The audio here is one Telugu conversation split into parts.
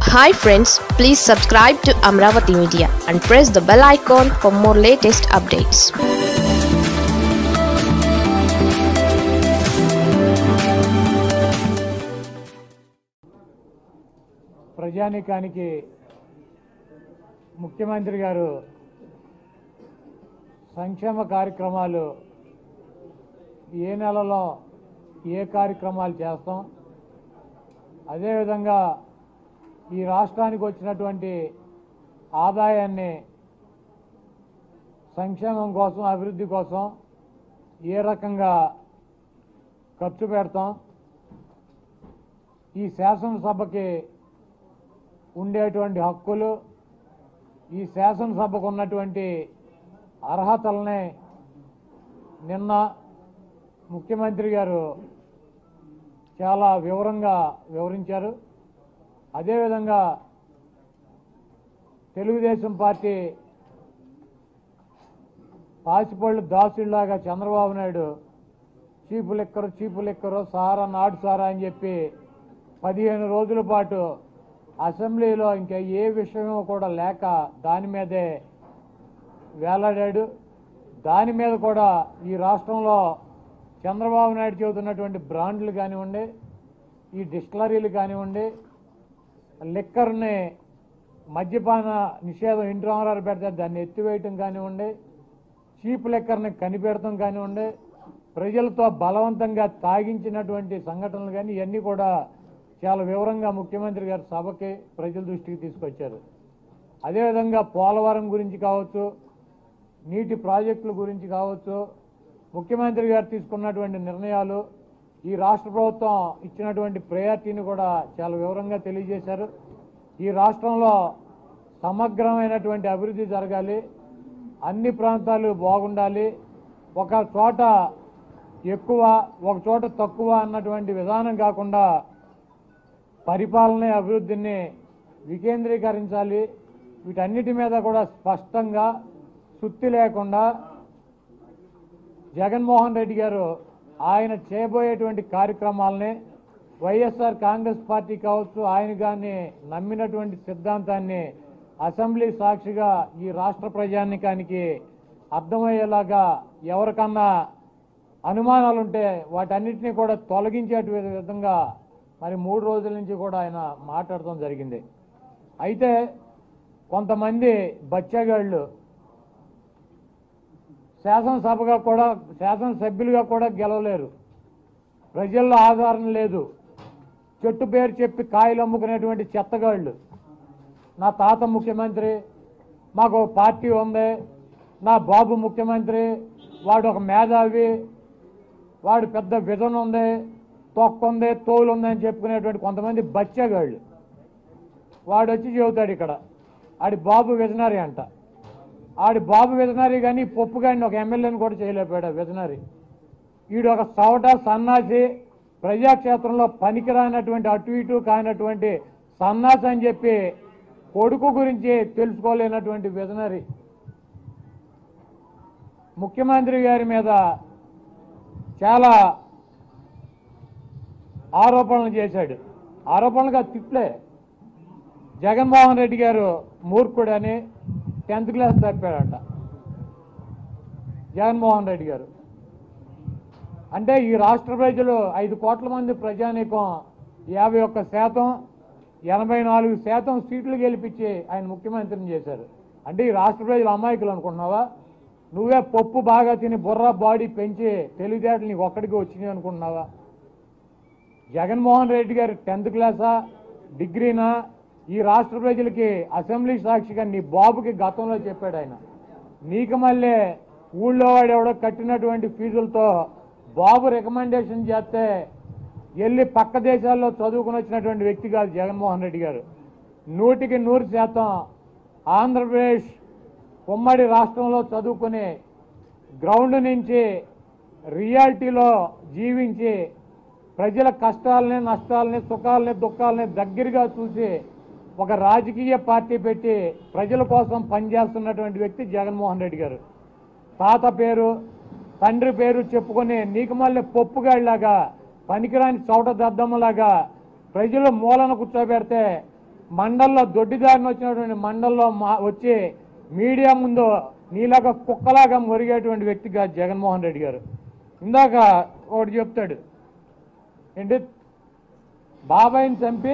hi friends please subscribe to Amaravati media and press the bell icon for more latest updates ప్రజానీకానికి ముఖ్యమంత్రి గారు సంక్షేమ కార్యక్రమాలు ఏ నెలలో ఏ కార్యక్రమాలు చేస్తాం అదేవిధంగా ఈ రాష్ట్రానికి వచ్చినటువంటి ఆదాయాన్ని సంక్షేమం కోసం అభివృద్ధి కోసం ఏ రకంగా ఖర్చు పెడతాం ఈ శాసనసభకి ఉండేటువంటి హక్కులు ఈ శాసనసభకు ఉన్నటువంటి అర్హతల్ని నిన్న ముఖ్యమంత్రి గారు చాలా వివరంగా వివరించారు అదేవిధంగా తెలుగుదేశం పార్టీ పాచిపళ్ళు దాసుడిలాగా Chandrababu Naidu cheap liquor cheap liquor సారా నాటు సారా అని చెప్పి పదిహేను రోజుల పాటు అసెంబ్లీలో ఇంకా ఏ విషయం కూడా లేక దాని మీదే వేలాడాడు దాని మీద కూడా ఈ రాష్ట్రంలో చంద్రబాబు నాయుడు చెబుతున్నటువంటి బ్రాండ్లు కానివ్వండి ఈ డిస్టిలరీలు కానివ్వండి లిక్కర్ని మద్యపాన నిషేధం ఇంటి రామరారు పెడితే దాన్ని ఎత్తివేయటం కానివ్వండి చీప్ లెక్కర్ని కనిపెడతాం కానివ్వండి ప్రజలతో బలవంతంగా తాగించినటువంటి సంఘటనలు కానీ ఇవన్నీ కూడా చాలా వివరంగా ముఖ్యమంత్రి గారు సభకి ప్రజల దృష్టికి తీసుకొచ్చారు అదేవిధంగా పోలవరం గురించి కావచ్చు నీటి ప్రాజెక్టుల గురించి కావచ్చు ముఖ్యమంత్రి గారు తీసుకున్నటువంటి నిర్ణయాలు ఈ రాష్ట్ర ప్రభుత్వం ఇచ్చినటువంటి ప్రయారిటీని కూడా చాలా వివరంగా తెలియజేశారు ఈ రాష్ట్రంలో సమగ్రమైనటువంటి అభివృద్ధి జరగాలి అన్ని ప్రాంతాలు బాగుండాలి ఒక చోట ఎక్కువ ఒక చోట తక్కువ అన్నటువంటి విధానం కాకుండా పరిపాలన అభివృద్ధిని వికేంద్రీకరించాలి వీటన్నిటి మీద కూడా స్పష్టంగా సుత్తి లేకుండా జగన్మోహన్ రెడ్డి గారు ఆయన చేయబోయేటువంటి కార్యక్రమాలని వైఎస్ఆర్ కాంగ్రెస్ పార్టీ కావచ్చు ఆయన కానీ నమ్మినటువంటి సిద్ధాంతాన్ని అసెంబ్లీ సాక్షిగా ఈ రాష్ట్ర ప్రజానికానికి అర్థమయ్యేలాగా ఎవరికన్నా అనుమానాలుంటే వాటన్నిటిని కూడా తొలగించే విధంగా మరి మూడు రోజుల నుంచి కూడా ఆయన మాట్లాడటం జరిగింది అయితే కొంతమంది బచ్చగాళ్ళు శాసనసభగా కూడా శాసనసభ్యులుగా కూడా గెలవలేరు ప్రజల్లో ఆధారం లేదు చెట్టు పేరు చెప్పి కాయలు అమ్ముకునేటువంటి చెత్తగాళ్ళు నా తాత ముఖ్యమంత్రి మాకు ఒక పార్టీ ఉంది నా బాబు ముఖ్యమంత్రి వాడు ఒక మేధావి వాడు పెద్ద విజన్ ఉంది తొక్క ఉంది తోలు ఉంది అని చెప్పుకునేటువంటి కొంతమంది బచ్చగాళ్ళు వాడు వచ్చి చెబుతాడు ఇక్కడ ఆడి బాబు విజనరీ అంట ఆడి బాబు విజనరీ కానీ పప్పు కానీ ఒక ఎమ్మెల్యేని కూడా చేయలేకపోయాడు ఆ విజనరీ వీడు ఒక సవట సన్నాసి ప్రజాక్షేత్రంలో పనికిరానటువంటి అటు ఇటు కానటువంటి సన్నాసి అని చెప్పి కొడుకు గురించి తెలుసుకోలేనటువంటి విజనరీ ముఖ్యమంత్రి గారి మీద చాలా ఆరోపణలు చేశాడు ఆరోపణలుగా తిట్లే జగన్మోహన్ రెడ్డి గారు మూర్ఖుడని టెన్త్ క్లాస్ తప్పాడంట జగన్మోహన్ రెడ్డి గారు అంటే ఈ రాష్ట్ర ప్రజలు ఐదు కోట్ల మంది ప్రజానీకం యాభై ఒక్క శాతం ఎనభై నాలుగు శాతం సీట్లు గెలిపించి ఆయన ముఖ్యమంత్రిని చేశారు అంటే ఈ రాష్ట్ర ప్రజలు అమాయకులు అనుకుంటున్నావా నువ్వే పప్పు బాగా తిని బుర్ర బాడీ పెంచి తెలివితేటలు నీకు ఒక్కడికి వచ్చినాయి అనుకుంటున్నావా జగన్మోహన్ రెడ్డి గారు టెన్త్ క్లాసా డిగ్రీనా ఈ రాష్ట్ర ప్రజలకి అసెంబ్లీ సాక్షిగా నీ బాబుకి గతంలో చెప్పాడు ఆయన నీకు మళ్ళీ ఊళ్ళో వాడు ఎవడో కట్టినటువంటి ఫీజులతో బాబు రికమెండేషన్ చేస్తే వెళ్ళి పక్క దేశాల్లో చదువుకుని వచ్చినటువంటి వ్యక్తి కాదు జగన్మోహన్ రెడ్డి గారు నూటికి నూరు శాతం ఆంధ్రప్రదేశ్ ఉమ్మడి రాష్ట్రంలో చదువుకుని గ్రౌండ్ నుంచి రియాలిటీలో జీవించి ప్రజల కష్టాలని నష్టాలని సుఖాలని దుఃఖాలని దగ్గరగా చూసి ఒక రాజకీయ పార్టీ పెట్టి ప్రజల కోసం పనిచేస్తున్నటువంటి వ్యక్తి జగన్మోహన్ రెడ్డి గారు తాత పేరు తండ్రి పేరు చెప్పుకొని నీకు మళ్ళీ పప్పుగాడిలాగా పనికిరాని చౌట దద్దమ్మలాగా ప్రజలు మూలన కూర్చోబెడితే మండల్లో దొడ్డిదారిని వచ్చినటువంటి మండల్లో మా వచ్చి మీడియా ముందు నీలాగా కుక్కలాగా మురిగేటువంటి వ్యక్తి కాదు జగన్మోహన్ రెడ్డి గారు ఇందాక ఒకటి చెప్తాడు ఏంటి బాబాయిని చంపి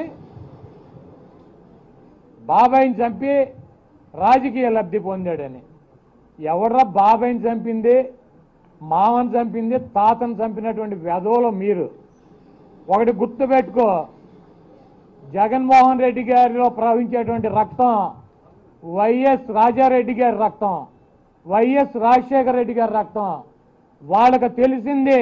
బాబాయిని చంపి రాజకీయ లబ్ధి పొందాడని ఎవడ్రా బాబాయిని చంపింది మామని చంపింది తాతను చంపినటువంటి వెధవలు మీరు ఒకటి గుర్తుపెట్టుకో జగన్మోహన్ రెడ్డి గారిలో ప్రవహించేటువంటి రక్తం వైఎస్ రాజారెడ్డి గారి రక్తం వైఎస్ రాజశేఖర రెడ్డి గారి రక్తం వాళ్ళకి తెలిసింది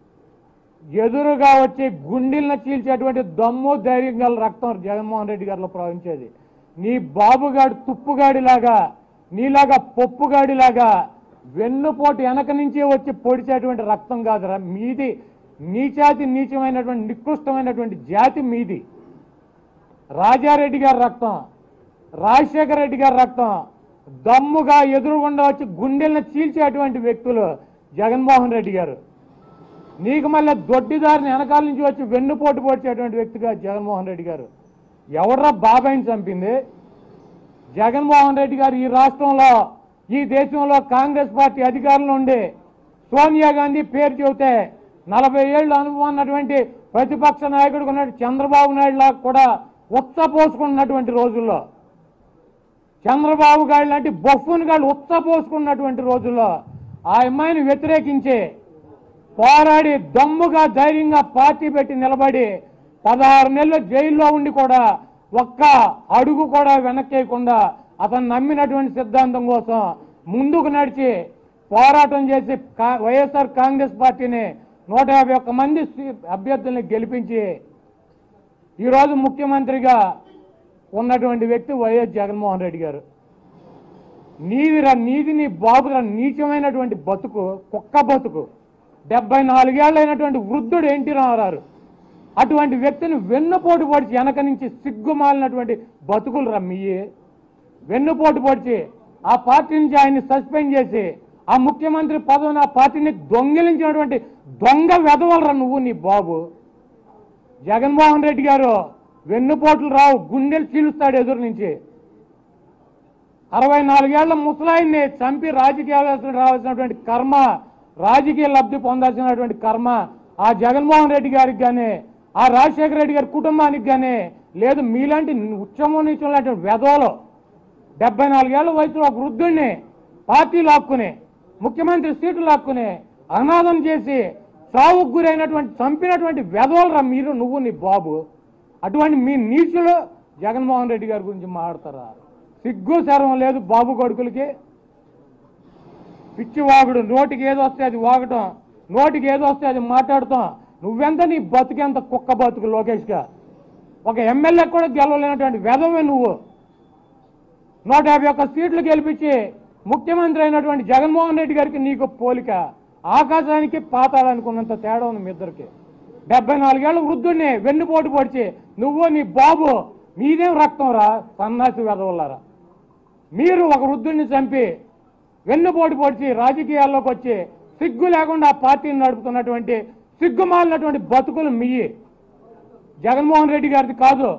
ఎదురుగా వచ్చి గుండెలను చీల్చేటువంటి దమ్ము ధైర్యం గల రక్తం జగన్మోహన్ రెడ్డి గారిలో ప్రవహించేది నీ బాబుగాడు తుప్పుగాడిలాగా నీలాగా పప్పుగాడిలాగా వెన్నుపోటు వెనక నుంచి వచ్చి పొడిచేటువంటి రక్తం కాదురా మీది నీచాతి నీచమైనటువంటి నికృష్టమైనటువంటి జాతి మీది రాజారెడ్డి గారి రక్తం రాజశేఖర రెడ్డి గారి రక్తం దమ్ముగా ఎదురుగుండా వచ్చి గుండెలను చీల్చేటువంటి వ్యక్తులు జగన్మోహన్ రెడ్డి గారు నీకు మళ్ళీ దొడ్డిదారిని వెనకాల నుంచి వచ్చి వెన్నుపోటు పొడిచేటువంటి వ్యక్తిగా జగన్మోహన్ రెడ్డి గారు ఎవడ్రా బాబాయిని చంపింది జగన్మోహన్ రెడ్డి గారు ఈ రాష్ట్రంలో ఈ దేశంలో కాంగ్రెస్ పార్టీ అధికారంలో ఉండి సోనియా గాంధీ పేరు చెబితే నలభై ఏళ్ళు అనుభవం ఉన్నటువంటి ప్రతిపక్ష నాయకుడు ఉన్నట్టు చంద్రబాబు నాయుడు లాగా కూడా ఉచ్చపోసుకున్నటువంటి రోజుల్లో చంద్రబాబు గారు లాంటి బొఫ్ఫున్ గారు ఉచ్చపోసుకున్నటువంటి రోజుల్లో ఆ అమ్మాయిని వ్యతిరేకించి పోరాడి దమ్ముగా ధైర్యంగా పార్టీ పెట్టి నిలబడి పదహారు నెలలు జైల్లో ఉండి కూడా ఒక్క అడుగు కూడా వెనక్కేయకుండా అతను నమ్మినటువంటి సిద్ధాంతం కోసం ముందుకు నడిచి పోరాటం చేసి కా- వైఎస్ఆర్ కాంగ్రెస్ పార్టీని నూట యాభై ఒక్క మంది సీ- అభ్యర్థుల్ని గెలిపించి ఈరోజు ముఖ్యమంత్రిగా ఉన్నటువంటి వ్యక్తి వైఎస్ జగన్మోహన్ రెడ్డి గారు నీదిరా నీది నీ బాబురా నీచమైనటువంటి బతుకు కుక్క బతుకు డెబ్బై నాలుగేళ్ళైనటువంటి వృద్ధుడు ఎన్టీ రామారావు అటువంటి వ్యక్తిని వెన్నుపోటు పొడిచి వెనక నుంచి సిగ్గుమాలినటువంటి బతుకులు రమ్మయ్యి వెన్నుపోటు పొడిచి ఆ పార్టీ నుంచి ఆయన్ని సస్పెండ్ చేసి ఆ ముఖ్యమంత్రి పదవిని ఆ పార్టీని దొంగిలించినటువంటి దొంగ వెదవలరా నువ్వు నీ బాబు జగన్మోహన్ రెడ్డి గారు వెన్నుపోట్లు రావు గుండెలు చీలుస్తాడు ఎదురు నుంచి అరవై నాలుగేళ్ల ముసలాయిని చంపి రాజకీయాలు రావాల్సినటువంటి కర్మ రాజకీయ లబ్ధి పొందాల్సినటువంటి కర్మ ఆ జగన్మోహన్ రెడ్డి గారికి కానీ ఆ రాజశేఖర రెడ్డి గారి కుటుంబానికి కానీ లేదు మీలాంటి ఉచ్చమో నీచం వెధవలు డెబ్బై నాలుగేళ్ల వయసులో ఒక వృద్ధుడిని పార్టీ లాక్కుని ముఖ్యమంత్రి సీటు లాక్కుని అనాథం చేసి చావుకు గురైనటువంటి చంపినటువంటి వెధవలరా మీరు నువ్వు నీ బాబు అటువంటి మీ నీచులు జగన్మోహన్ రెడ్డి గారి గురించి మాట్లాడతారా సిగ్గు శరం లేదు బాబు కొడుకులకి పిచ్చి వాగుడు నోటికి ఏదో వస్తే అది వాగటం నోటికి ఏదో వస్తే అది మాట్లాడటం నువ్వెంత నీ బతుకెంత కుక్క బతుకు లోకేష్గా ఒక ఎమ్మెల్యే కూడా గెలవలేనటువంటి వెధవే నువ్వు నూట యాభై ఒక్క సీట్లు గెలిపించి ముఖ్యమంత్రి అయినటువంటి జగన్మోహన్ రెడ్డి గారికి నీకు పోలిక ఆకాశానికి పాతాళానికి ఉన్నంత తేడా ఉంది మీ ఇద్దరికి డెబ్బై నాలుగేళ్ల వృద్ధుడిని వెన్నుపోటు పొడిచి నువ్వు నీ బాబు మీదేం రక్తం రా సన్నాసి వెదవల్లారా మీరు ఒక వృద్ధుడిని చంపి వెన్నుపోటు పొడిచి రాజకీయాల్లోకి వచ్చి సిగ్గు లేకుండా ఆ పార్టీని నడుపుతున్నటువంటి సిగ్గుమాలినటువంటి బతుకులు మీయి జగన్మోహన్ రెడ్డి గారిది కాదు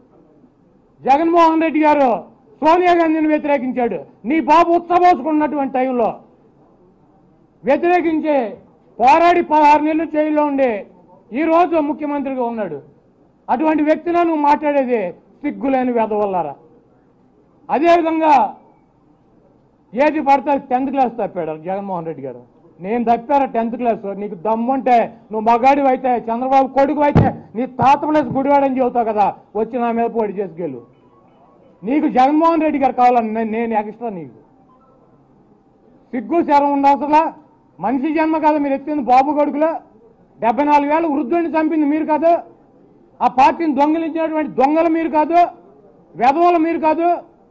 జగన్మోహన్ రెడ్డి గారు సోనియా గాంధీని వ్యతిరేకించాడు నీ బాబు ఉత్తబోసుకున్నటువంటి టైంలో వ్యతిరేకించి పోరాడి పదహారు నెలలు జైల్లో ఉండి ఈ రోజు ముఖ్యమంత్రిగా ఉన్నాడు అటువంటి వ్యక్తిలో నువ్వు మాట్లాడేది సిగ్గులేని వెదవల్లారా అదేవిధంగా ఏది పడితే టెన్త్ క్లాస్ తప్పాడు జగన్మోహన్ రెడ్డి గారు నేను తప్పారా టెన్త్ క్లాస్ నీకు దమ్ముంటే నువ్వు మగాడివి అయితే చంద్రబాబు కొడుకు అయితే నీ తాత ప్లేస్ గుడివాడని చెబుతావు కదా వచ్చి నా మీద పోటీ చేసుకెళ్ళు నీకు జగన్మోహన్ రెడ్డి గారు కావాలని నేను- నేను ఎక్స్ట్రా నీకు సిగ్గు శరం ఉండవసలా మనిషి జన్మ కాదు మీరు ఎత్తింది బాబు కొడుకులో డెబ్బై నాలుగు వేల వృద్ధుడిని చంపింది మీరు కాదు ఆ పార్టీని దొంగిలించినటువంటి దొంగలు మీరు కాదు వెధవలు మీరు కాదు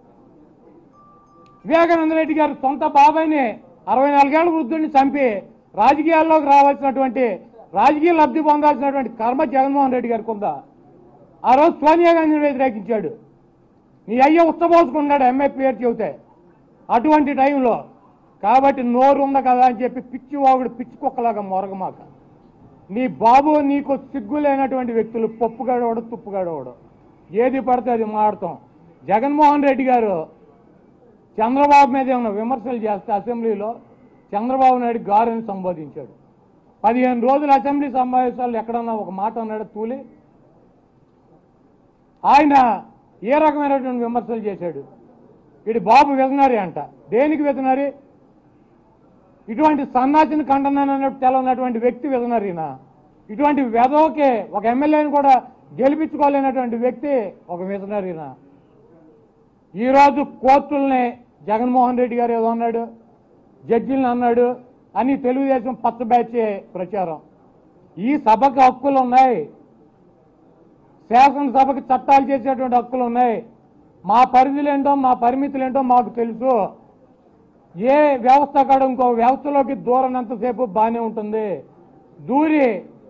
వివేకానంద రెడ్డి గారు సొంత బాబాయిని అరవై నాలుగేళ్ల వృద్ధుడిని చంపి రాజకీయాల్లోకి రావాల్సినటువంటి రాజకీయ లబ్ధి పొందాల్సినటువంటి కర్మ జగన్మోహన్ రెడ్డి గారికి ఉందా ఆ రోజు సోనియా గాంధీని వ్యతిరేకించాడు నీ అయ్య ఉత్తపోసుకున్నాడు ఎంఏ పేరు చెబితే అటువంటి టైంలో కాబట్టి నోరు ఉంది కదా అని చెప్పి పిచ్చి వాగుడు పిచ్చి కుక్కలాగా మొరగమాక నీ బాబు నీకు సిగ్గు లేనటువంటి వ్యక్తులు పప్పుగాడోడు తుప్పుగాడోడు ఏది పడితే అది మాడతాం జగన్మోహన్ రెడ్డి గారు చంద్రబాబు మీద ఏమైనా విమర్శలు చేస్తే అసెంబ్లీలో చంద్రబాబు నాయుడు గారుని సంబోధించాడు పదిహేను రోజులు అసెంబ్లీ సమావేశాలు ఎక్కడన్నా ఒక మాట అన్నాడు తూలి ఆయన ఏ రకమైనటువంటి విమర్శలు చేశాడు ఇది బాబు విజనరీ అంట దేనికి విజనరీ ఇటువంటి సన్నాసిని ఖండనన్నట్టు తెలవనటువంటి వ్యక్తి విజనరీనా ఇటువంటి వెధవకి ఒక ఎమ్మెల్యేని కూడా గెలిపించుకోలేనటువంటి వ్యక్తి ఒక విజనరీనా ఈరోజు కోర్టుల్ని జగన్మోహన్ రెడ్డి గారు ఏదో అన్నాడు జడ్జిలను అన్నాడు అని తెలుగుదేశం పచ్చ బ్యాచే ప్రచారం ఈ సభకు హక్కులు ఉన్నాయి శాసనసభకి చట్టాలు చేసేటువంటి హక్కులు ఉన్నాయి మా పరిధులేంటో మా పరిమితులేంటో మాకు తెలుసు ఏ వ్యవస్థ కాడ ఇంకో వ్యవస్థలోకి దూరనంతసేపు బాగానే ఉంటుంది దూరి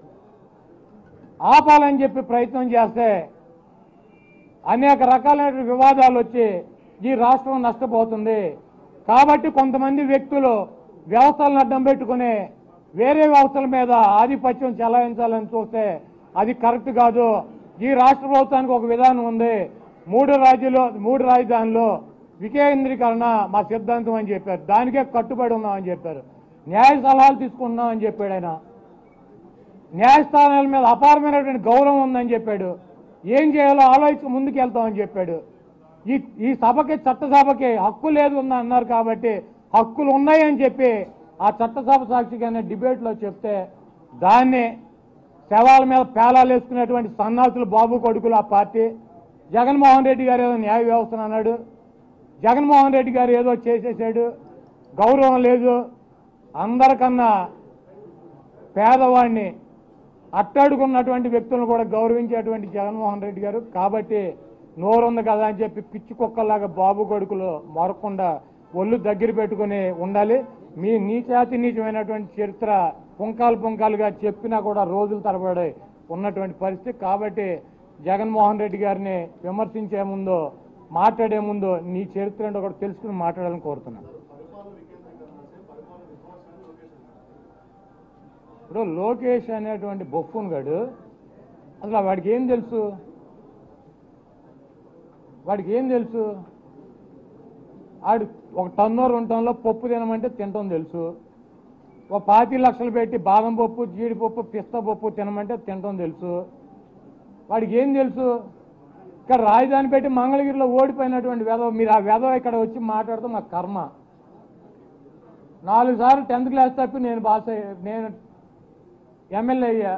ఆపాలని చెప్పి ప్రయత్నం చేస్తే అనేక రకాలైన వివాదాలు వచ్చి ఈ రాష్ట్రం నష్టపోతుంది కాబట్టి కొంతమంది వ్యక్తులు వ్యవస్థలను అడ్డం పెట్టుకుని వేరే వ్యవస్థల మీద ఆధిపత్యం చెలాయించాలని చూస్తే అది కరెక్ట్ కాదు ఈ రాష్ట్ర ప్రభుత్వానికి ఒక విధానం ఉంది మూడు రాజ్యాలు మూడు రాజధానులు వికేంద్రీకరణ మా సిద్ధాంతం అని చెప్పారు దానికే కట్టుబడి ఉన్నామని చెప్పారు న్యాయ సలహాలు తీసుకుంటున్నామని చెప్పాడు ఆయన న్యాయస్థానాల మీద అపారమైనటువంటి గౌరవం ఉందని చెప్పాడు ఏం చేయాలో ఆలోచించి ముందుకు వెళ్తామని చెప్పాడు ఈ ఈ సభకి చట్టసభకి హక్కు లేదు ఉంది అన్నారు కాబట్టి హక్కులు ఉన్నాయని చెప్పి ఆ చట్టసభ సాక్షిగానే డిబేట్లో చెప్తే దాన్ని శవాల మీద పేలాలు వేసుకునేటువంటి సన్నాసులు బాబు కొడుకులు ఆ పార్టీ జగన్మోహన్ రెడ్డి గారు ఏదో న్యాయ వ్యవస్థను అన్నాడు జగన్మోహన్ రెడ్డి గారు ఏదో చేసేసాడు గౌరవం లేదు అందరికన్నా పేదవాడిని అట్టడుకున్నటువంటి వ్యక్తులను కూడా గౌరవించేటువంటి జగన్మోహన్ రెడ్డి గారు కాబట్టి నోరుంది కదా అని చెప్పి పిచ్చి కుక్కలాగా బాబు కొడుకులు మరకుండా ఒళ్ళు దగ్గర పెట్టుకుని ఉండాలి మీ నీచాతి నీచమైనటువంటి చరిత్ర పుంకాలు పుంకాలుగా చెప్పినా కూడా రోజులు తరబడి ఉన్నటువంటి పరిస్థితి కాబట్టి జగన్మోహన్ రెడ్డి గారిని విమర్శించే ముందు మాట్లాడే ముందు నీ చరిత్ర ఏంటో కూడా తెలుసుకుని మాట్లాడాలని కోరుతున్నాను ఇప్పుడు లోకేష్ అనేటువంటి బొఫ్ఫున్ గడు అసలు వాడికి ఏం తెలుసు వాడికి ఏం తెలుసు ఆడు ఒక టన్నో రెండు టన్నులో పప్పు తినమంటే తినటం తెలుసు ఒక పాతి లక్షలు పెట్టి బాదం పప్పు జీడిపప్పు పిస్తా పప్పు తినమంటే తినటం తెలుసు వాడికి ఏం తెలుసు ఇక్కడ రాజధాని పెట్టి మంగళగిరిలో ఓడిపోయినటువంటి వేదవ మీరు ఆ వేదవ ఇక్కడ వచ్చి మాట్లాడతాం నాకు కర్మ నాలుగు సార్లు టెన్త్ క్లాస్ తప్పి నేను పాస్ అయ్యా నేను ఎమ్మెల్యే అయ్యా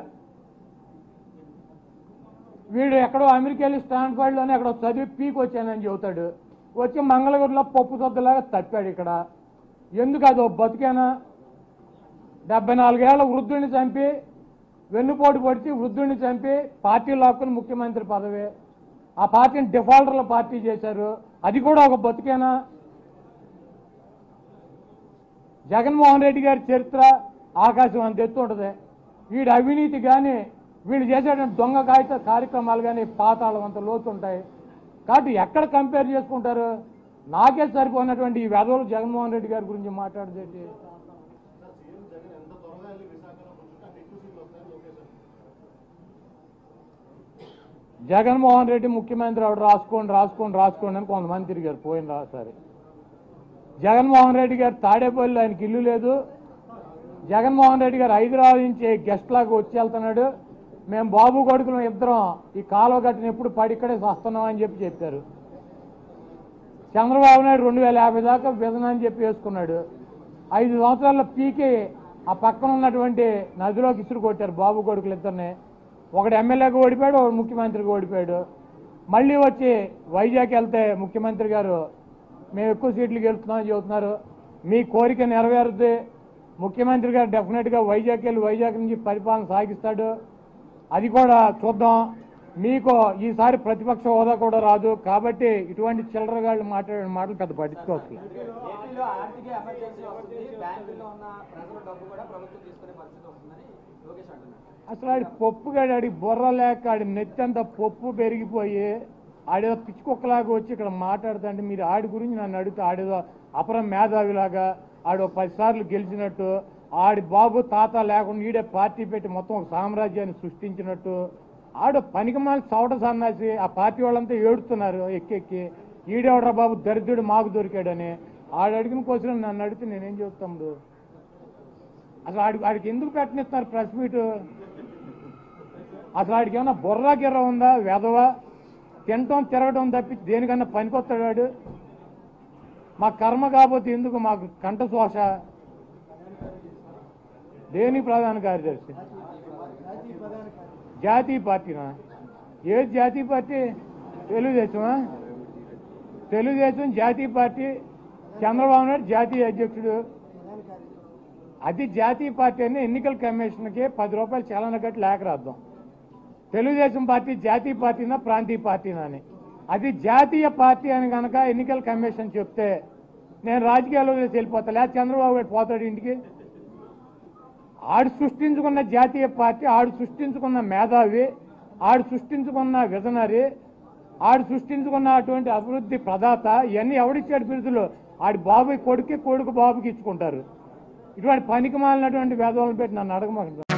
వీడు ఎక్కడో అమెరికా వెళ్ళి స్టాన్ఫర్డ్లోనే ఎక్కడో చదివి పీక్ వచ్చానని చెబుతాడు వచ్చి మంగళగిరిలో పప్పు సొద్దులాగా తప్పాడు ఇక్కడ ఎందుకు అది ఓ బతికేనా డెబ్బై నాలుగేళ్ల వృద్ధుడిని చంపి వెన్నుపోటు పొడిచి వృద్ధుడిని చంపి పార్టీ లాక్కుని ముఖ్యమంత్రి పదవి ఆ పార్టీని డిఫాల్టర్ల పార్టీ చేశారు అది కూడా ఒక బతికేనా జగన్మోహన్ రెడ్డి గారి చరిత్ర ఆకాశం అంత ఎత్తు ఉంటుంది వీడి అవినీతి కానీ వీళ్ళు చేసేటువంటి దొంగ కాగిత కార్యక్రమాలు కానీ పాతాళం అంత లోతు ఉంటాయి కాబట్టి ఎక్కడ కంపేర్ చేసుకుంటారు నాకే సరిపోయినటువంటి ఈ వెధవులు జగన్మోహన్ రెడ్డి గారి గురించి మాట్లాడదేంటి జగన్మోహన్ రెడ్డి ముఖ్యమంత్రి ఆవిడ రాసుకోండి రాసుకోండి రాసుకోండి అని కొంతమంది తిరిగారు పోయిన రాసారి జగన్మోహన్ రెడ్డి గారు తాడేపల్లి ఆయనకి ఇల్లు లేదు జగన్మోహన్ రెడ్డి గారు హైదరాబాద్ నుంచి గెస్ట్ లాగా వచ్చి వెళ్తున్నాడు మేము బాబు కొడుకులు ఇద్దరం ఈ కాలువ కట్టిన ఎప్పుడు పడి ఇక్కడే వస్తున్నాం అని చెప్పి చెప్పారు చంద్రబాబు నాయుడు రెండు వేల యాభై దాకా విధన అని చెప్పి వేసుకున్నాడు ఐదు సంవత్సరాల పీకి ఆ పక్కన ఉన్నటువంటి నదిలోకి ఇసురు కొట్టారు బాబు కొడుకులు ఇద్దరిని ఒకడు ఎమ్మెల్యేగా ఓడిపోయాడు ఒకడు ముఖ్యమంత్రిగా ఓడిపోయాడు మళ్ళీ వచ్చి వైజాగ్ వెళ్తే ముఖ్యమంత్రి గారు మేము ఎక్కువ సీట్లు గెలుస్తున్నామని చెబుతున్నారు మీ కోరిక నెరవేరుద్ది ముఖ్యమంత్రి గారు డెఫినెట్గా వైజాగ్ వెళ్ళి వైజాగ్ నుంచి పరిపాలన సాగిస్తాడు అది కూడా చూద్దాం మీకు ఈసారి ప్రతిపక్ష హోదా కూడా రాదు కాబట్టి ఇటువంటి చిల్లరగాళ్ళు మాట్లాడే మాటలు పెద్ద పట్టించుకోవచ్చు ఏపీలో ఆర్థిక ఎమర్జెన్సీ వస్తుంది బ్యాంకుల్లో ఉన్న ప్రజల డబ్బు కూడా ప్రభుత్వం తీసుకునే పరిస్థితి వస్తుందని లోకేష్ అంటున్నారు అసలు ఆడి పప్పు గాడి ఆడి బుర్ర లేక ఆడి నెత్తంతా పప్పు పెరిగిపోయి ఆడేదో పిచ్చుకొక్కలాగా వచ్చి ఇక్కడ మాట్లాడుతుంటే మీరు ఆడి గురించి నన్ను అడిగితే ఆడేదో అపర మేధావిలాగా ఆడు పది సార్లు గెలిచినట్టు ఆడి బాబు తాత లేకుండా ఈడే పార్టీ పెట్టి మొత్తం ఒక సామ్రాజ్యాన్ని సృష్టించినట్టు ఆడు పనికిమాలి చవట సన్నాసి ఆ పార్టీ వాళ్ళంతా ఏడుతున్నారు ఎక్కి ఎక్కి ఈడెవడ్రా బాబు దరిద్రుడు మాకు దొరికాడని ఆడు అడిగిన క్వశ్చన్ నన్ను అడిగితే నేనేం చెప్తాడు అసలు ఆడికి ఆడికి ఎందుకు పెట్టనిస్తున్నారు ప్రెస్ మీట్ అసలు ఆడికి ఏమన్నా బుర్రా గిర్ర ఉందా వెధవ తినటం తిరగటం తప్పి దేనికన్నా పనికొస్తాడు వాడు మా కర్మ కాకపోతే ఎందుకు మాకు కంఠ శోష దేని ప్రధాన కార్యదర్శి జాతీయ పార్టీనా ఏ జాతీయ పార్టీ తెలుగుదేశమా తెలుగుదేశం జాతీయ పార్టీ చంద్రబాబు నాయుడు జాతీయ అధ్యక్షుడు అది జాతీయ పార్టీ అని ఎన్నికల కమిషన్కి పది రూపాయలు చలన కట్టి లేఖ రాద్దాం తెలుగుదేశం పార్టీ జాతీయ పార్టీనా ప్రాంతీయ పార్టీనా అని అది జాతీయ పార్టీ అని కనుక ఎన్నికల కమిషన్ చెప్తే నేను రాజకీయాల్లో వదిలేసి వెళ్ళిపోతా లేదా చంద్రబాబు గారు పోతాడు ఇంటికి ఆడు సృష్టించుకున్న జాతీయ పార్టీ ఆడు సృష్టించుకున్న మేధావి ఆడు సృష్టించుకున్న విజనరీ ఆడు సృష్టించుకున్న అటువంటి అభివృద్ధి ప్రదాత ఇవన్నీ ఎవడిచ్చాడు బిరుదులు ఆడి బాబు కొడుకు కొడుకు బాబుకి ఇచ్చుకుంటారు ఇటువంటి పనికి మాలినటువంటి వేదవాళ్ళని పెట్టి నన్ను అడగమాక